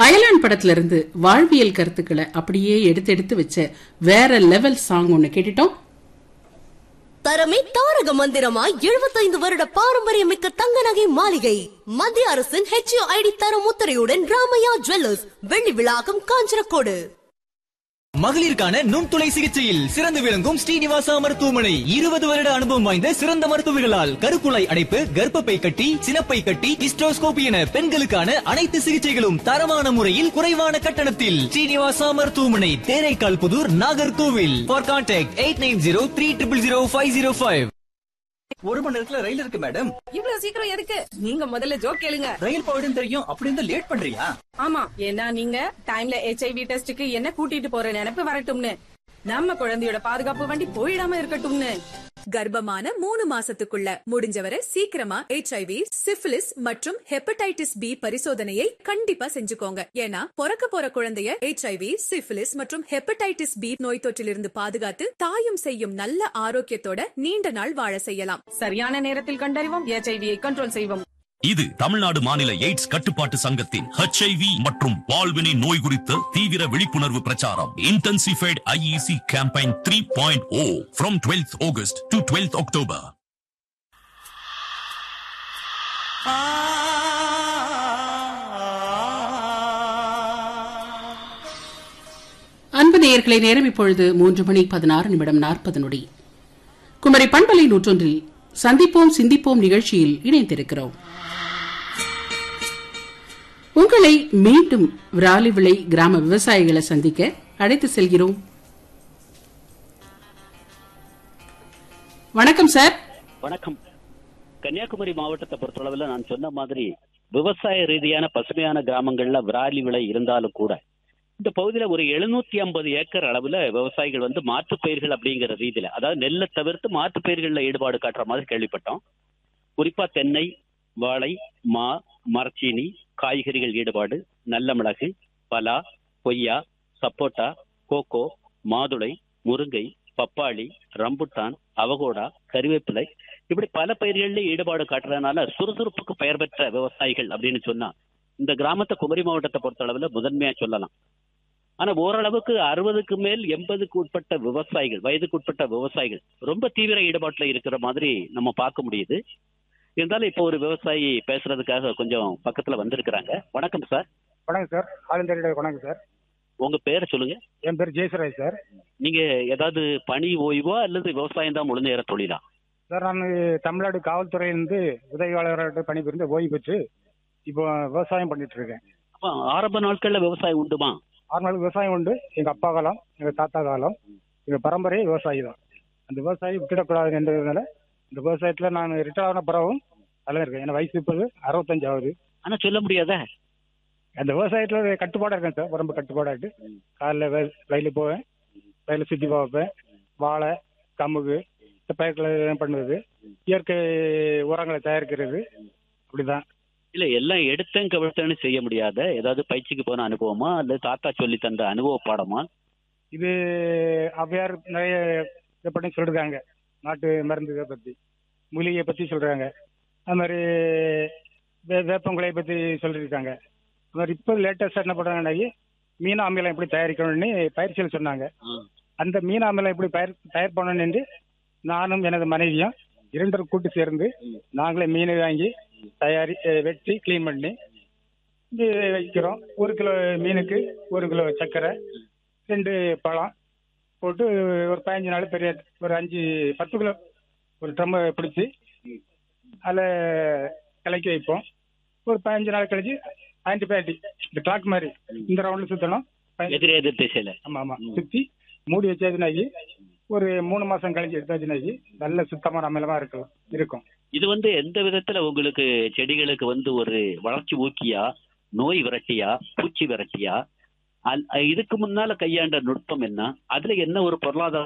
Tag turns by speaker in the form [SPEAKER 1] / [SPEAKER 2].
[SPEAKER 1] அயலான் படத்துல இருந்து வாழ்வியல் கருத்துக்களை அப்படியே எடுத்து எடுத்து வச்ச வேற லெவல் சாங் ஒண்ணு கேட்டுட்டோம்
[SPEAKER 2] தரமே தாரக மந்திரமாய் எழுபத்தைந்து வருட பாரம்பரியமிக்க தங்க நகை மாளிகை மத்திய அரசின் ஹெச்ஐடி தர முத்திரையுடன் ராமையா ஜுவல்லர்ஸ் வெள்ளி விழாக்கம் காஞ்சனக்கோடு
[SPEAKER 3] மகளிருக்கான நுண்துளை சிகிச்சையில் சிறந்து விளங்கும் ஸ்ரீனிவாசா மருத்துவமனை இருபது வருட அனுபவம் வாய்ந்த சிறந்த மருத்துவர்களால் கருக்குழாய் அடைப்பு கர்ப்பப்பை கட்டி சினப்பை கட்டி ஹிஸ்டோஸ்கோபி என பெண்களுக்கான அனைத்து சிகிச்சைகளும் தரமான முறையில் குறைவான கட்டணத்தில் ஸ்ரீனிவாசா மருத்துவமனை Theraikkal Puthur Nagercoil for contact eight nine zero three triple zero five zero five ஒரு மணி நேரத்துல ரயில் இருக்கு மேடம்
[SPEAKER 4] இவ்வளவு சீக்கிரம் எதுக்கு நீங்க முதல்ல ஜோக் கேளுங்க
[SPEAKER 3] ரயில் போயிடும் தெரியும் அப்படி இருந்தா லேட் பண்றியா
[SPEAKER 4] ஆமா ஏன்னா நீங்க டைம்ல ஹெச்ஐவி டெஸ்டுக்கு என்ன கூட்டிட்டு போற நினைப்பு வரட்டும்னு நம்ம குழந்தையோட பாதுகாப்பு வண்டி போயிடாம இருக்கட்டும்னு
[SPEAKER 5] கர்ப்பமான மூணு மாசத்துக்குள்ள முடிஞ்சவரை சீக்கிரமா ஹெச்ஐவி சிஃபிலிஸ் மற்றும் ஹெப்படைட்டிஸ் பி பரிசோதனையை கண்டிப்பா செஞ்சுக்கோங்க ஏன்னா பிறக்க போற குழந்தைய ஹெச்ஐவி சிஃபிலிஸ் மற்றும் ஹெப்படைட்டிஸ் பி நோய் தொற்றிலிருந்து பாதுகாத்து தாயும் செய்யும் நல்ல ஆரோக்கியத்தோட நீண்ட நாள் வாழ செய்யலாம்
[SPEAKER 4] சரியான நேரத்தில் கண்டறிவோம் ஹெச்ஐவியை கண்ட்ரோல் செய்வோம்
[SPEAKER 6] இது தமிழ்நாடு மாநில எய்ட்ஸ் கட்டுப்பாட்டு சங்கத்தின் ஹெச்ஐவி மற்றும் வாழ்வினை நோய் குறித்த தீவிர விழிப்புணர்வு பிரச்சாரம் intensified IEC campaign three point O from twelfth August to twelfth October
[SPEAKER 1] அன்பு நேயர்களை நேரம் இப்பொழுது மூன்று மணி பதினாறு நிமிடம் நாற்பது நொடி குமரி பண்பலை நூற்றொன்றில் சந்திப்போம் சிந்திப்போம் நிகழ்ச்சியில் இணைந்திருக்கிறோம் உங்களை மீண்டும் விராலி விளை கிராம விவசாயிகளை சந்திக்க அழைத்து செல்கிறோம் வணக்கம் சார்
[SPEAKER 7] வணக்கம் கன்னியாகுமரி மாவட்டத்தை பொறுத்தளவுல நான் சொன்ன மாதிரி விவசாய ரீதியான பசுமையான கிராமங்கள்ல விராலி விளை இருந்தாலும் கூட இந்த பகுதியில ஒரு எழுநூத்தி ஐம்பது ஏக்கர் அளவுல விவசாயிகள் வந்து மாற்றுப் பயிர்கள் அப்படிங்கிற ரீதியில அதாவது நெல்லை தவிர்த்து மாற்றுப் பயிர்கள்ல ஈடுபாடு காட்டுற மாதிரி கேள்விப்பட்டோம் குறிப்பா தென்னை வாழை மா மரச்சீனி காய்கறிகள் ஈடுபாடு நல்ல மிளகு பலா கொய்யா சப்போட்டா கோகோ மாதுளை முருங்கை பப்பாளி ரம்புட்டான் அவகோடா கறிவேப்பிலை இப்படி பல பயிர்கள்ல ஈடுபாடு காட்டுறதுனால சுறுசுறுப்புக்கு பெயர் பெற்ற விவசாயிகள் அப்படின்னு சொன்னா இந்த கிராமத்தை குமரி மாவட்டத்தை பொறுத்த அளவுல முதன்மையா சொல்லலாம் ஆனா ஓரளவுக்கு அறுபதுக்கு மேல் எண்பதுக்கு உட்பட்ட விவசாயிகள் வயதுக்கு உட்பட்ட விவசாயிகள் ரொம்ப தீவிர ஈடுபாட்டுல இருக்கிற மாதிரி நம்ம பார்க்க முடியுது இருந்தாலும் இப்போ ஒரு விவசாயி பேசுறதுக்காக கொஞ்சம் பக்கத்துல வந்திருக்கிறாங்க வணக்கம் சார்
[SPEAKER 8] வணக்கம் சார் ஆளுந்தரியோட வணக்கம் சார்
[SPEAKER 7] உங்க பேரை சொல்லுங்க
[SPEAKER 8] என் பேர் ஜெயசுராஜ் சார்
[SPEAKER 7] நீங்க ஏதாவது பணி ஓய்வா அல்லது விவசாயம் தான் முழு நேர தொழிலா
[SPEAKER 8] சார் நான் தமிழ்நாடு காவல்துறையிலிருந்து உதவியாளராக பணிபுரிந்து ஓய்வு பெற்று இப்போ விவசாயம் பண்ணிட்டு இருக்கேன்
[SPEAKER 7] அப்ப ஆரம்ப நாட்கள்ல விவசாயம் உண்டுமா
[SPEAKER 8] ஆறு நாள் விவசாயம் உண்டு எங்க அப்பா காலம் எங்க தாத்தா காலம் எங்க பரம்பரை விவசாயி தான் அந்த விவசாயி விட்டுடக்கூடாது என்றதுனால இந்த விவசாயத்துல நான் ரிட்டையர் ஆன பிறகும் அதில் இருக்கேன் என் வயசு இப்போது அறுபத்தஞ்சாவது
[SPEAKER 7] ஆனா சொல்ல முடியாதே
[SPEAKER 8] அந்த விவசாயத்துல ஒரு கட்டுப்பாடா இருக்கேன் சார் உடம்பு கட்டுப்பாடாட்டு காலைல வய- வயலுக்கு போவேன் வயலை சுற்றி பார்ப்பேன் வாழை கமுகு இந்த பயிர்களை பண்ணுவது இயற்கை உரங்களை தயாரிக்கிறது அப்படிதான்
[SPEAKER 7] இல்ல எல்லாம் எடுத்தேன் கவிழ்த்தேன்னு செய்ய முடியாத ஏதாவது பயிற்சிக்கு போன அனுபவமா அல்லது தாத்தா சொல்லி தந்த அனுபவ பாடமா
[SPEAKER 8] இது ஔவையார் நிறைய இதை பண்ணி சொல்லிருக்காங்க நாட்டு மருந்து இதை பத்தி மூலிகையை பத்தி சொல்றாங்க அது மாதிரி வே- வேப்பங்குலையை பத்தி சொல்லியிருக்காங்க அது மாதிரி இப்போ லேட்டஸ்டா என்ன பண்றாங்கன்னாக்கி மீன் அமிலம் எப்படி தயாரிக்கணும்னு பயிற்சியில் சொன்னாங்க அந்த மீன் அமிலம் எப்படி பயிர் தயார் பண்ணணும் என்று நானும் எனது மனைவியும் இரண்டரும் கூட்டு சேர்ந்து நாங்களே மீனை வாங்கி தயாரி அஹ் வெட்டி க்ளீன் பண்ணி இது வைக்கிறோம் ஒரு கிலோ மீனுக்கு ஒரு கிலோ சர்க்கரை ரெண்டு பழம் போட்டு ஒரு பதினஞ்சு நாள் பெரிய ஒரு அஞ்சு பத்து கிலோ ஒரு ட்ரம் பிடிச்சி அதில் கலக்கி வைப்போம் ஒரு பதினஞ்சு நாள் கழிச்சு ஆன்டிபயோட்டிக் இந்த கிளாக் மாதிரி இந்த ரவுண்டில் சுற்றணும்
[SPEAKER 7] எதிரே எதிர் திசையில
[SPEAKER 8] ஆமா ஆமா சுத்தி மூடி வச்சாச்சுனாக்கி ஒரு மூணு மாசம் கழிச்சு எடுத்தாச்சுனாக்கி நல்ல சுத்தமான அமிலமா இருக்கும் இருக்கும்
[SPEAKER 7] இது வந்து எந்த விதத்துல உங்களுக்கு செடிகளுக்கு வந்து ஒரு வளர்ச்சி ஊக்கியா நோய் விரட்டியா பூச்சி விரட்டியா அல்- இதுக்கு முன்னால கையாண்ட நுட்பம் என்ன அதுல என்ன ஒரு பொருளாதார